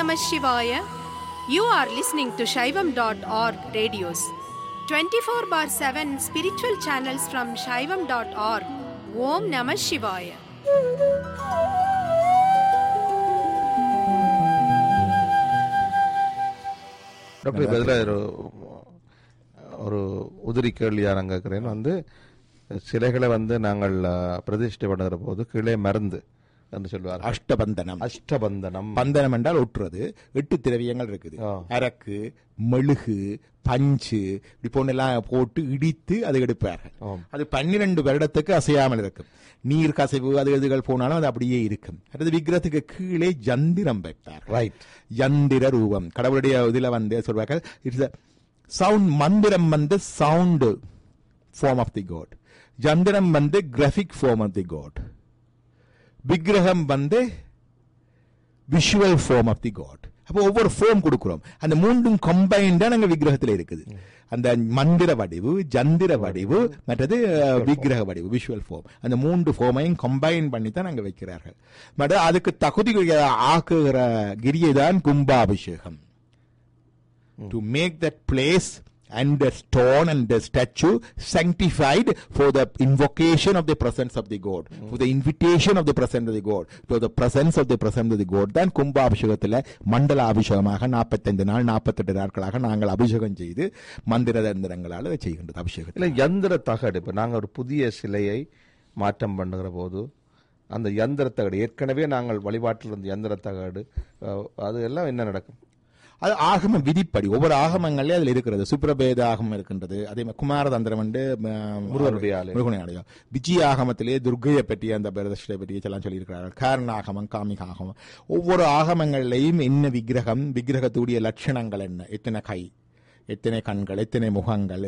Namah Shivaya. You are listening to Shaivam.org radios. 24 bar 7 spiritual channels from Shaivam.org. Om Namah Shivaya. Doctor இப்போ இதில் ஒரு ஒரு உதிரி கேள்வியா நான் கேட்குறேன் வந்து சிலைகளை வந்து நாங்கள் அஹ், பிரதிஷ்டை பண்ணுகிற போது கீழே மருந்து என்று சொல்லுவார் அஷ்டபந்தனம் அஷ்டபந்தனம் பந்தனம் என்றால் ஒட்டுறது எட்டு திரவியங்கள் இருக்குது ஆ. அரக்கு மெழுகு பஞ்சு இப்படி போன்னெல்லாம் போட்டு இடித்து அதை எடுப்பார்கள் ஆம். அது பன்னிரண்டு வருடத்துக்கு அசையாமல் இருக்கும் நீர் கசைவு அது இதுகள் போனாலும் அது அப்படியே இருக்கும் அடுத்து விக்கிரத்துக்கு கீழே ஜந்திரம் வைப்பார் ரைட் யந்திர ரூபம் கடவுளுடைய இதுல வந்து சொல்வார்கள் இட்ஸ் சவுண்ட் மந்திரம் வந்து sound form of the God yantram வந்து graphic form of the God vigraham வந்து visual form of the God அப்போ ஒவ்வொரு ஃபார்ம் கொடுக்கிறோம் அந்த மூன்றும் கம்பைண்டா நாங்க விக்கிரகத்துல இருக்குது அந்த மந்திர வடிவு ஜந்திர வடிவு மற்றது அஹ், விக்கிரக வடிவு விஷுவல் ஃபார்ம் அந்த மூன்று ஃபார்மையும் கம்பைன் பண்ணி தான் நாங்க வைக்கிறார்கள் மற்ற அதுக்கு தகுதி ஆக்குகிற கிரியை தான் கும்பாபிஷேகம் to make that place and the stone and the statue sanctified for the invocation of the presence of the god for the invitation of the presence of the god for the presence of the presence of the god தான் கும்பாபிஷேகத்தில் மண்டல அபிஷேகமாக நாற்பத்தைந்து நாள் நாற்பத்தெட்டு நாட்களாக நாங்கள் அபிஷேகம் செய்து மந்திர தந்திரங்களால் அதை செய்கின்றது அபிஷேகத்தில் இல்லை யந்திர தகடு இப்போ நாங்கள் ஒரு புதிய சிலையை மாற்றம் பண்ணுகிற போது அந்த யந்திர தகடு ஏற்கனவே நாங்கள் வழிபாட்டில் இருந்த யந்திர தகடு அஹ், அது எல்லாம் என்ன நடக்கும் அது ஆகம விதிப்படி ஒவ்வொரு ஆகமங்கள்லயும் அதுல இருக்கிறது சுப்ரபேத ஆகமம் இருக்கின்றது அதே மாதிரி குமாரதந்திரம் வந்து ம- முருகனுடைய ஆலயம். முருகனுடைய ஆலயம் விஜய ஆகமத்திலே துர்கையை பற்றி அந்த பிரதஷ்டை பற்றி எல்லாம் சொல்லியிருக்கிறார்கள் காரண ஆகமம் காமிக ஆகமம் ஒவ்வொரு ஆகமங்கள்லையும் என்ன விக்கிரகம் விக்கிரகத்துடைய லட்சணங்கள் என்ன எத்தனை கை எத்தனை கண்கள் எத்தனை முகங்கள்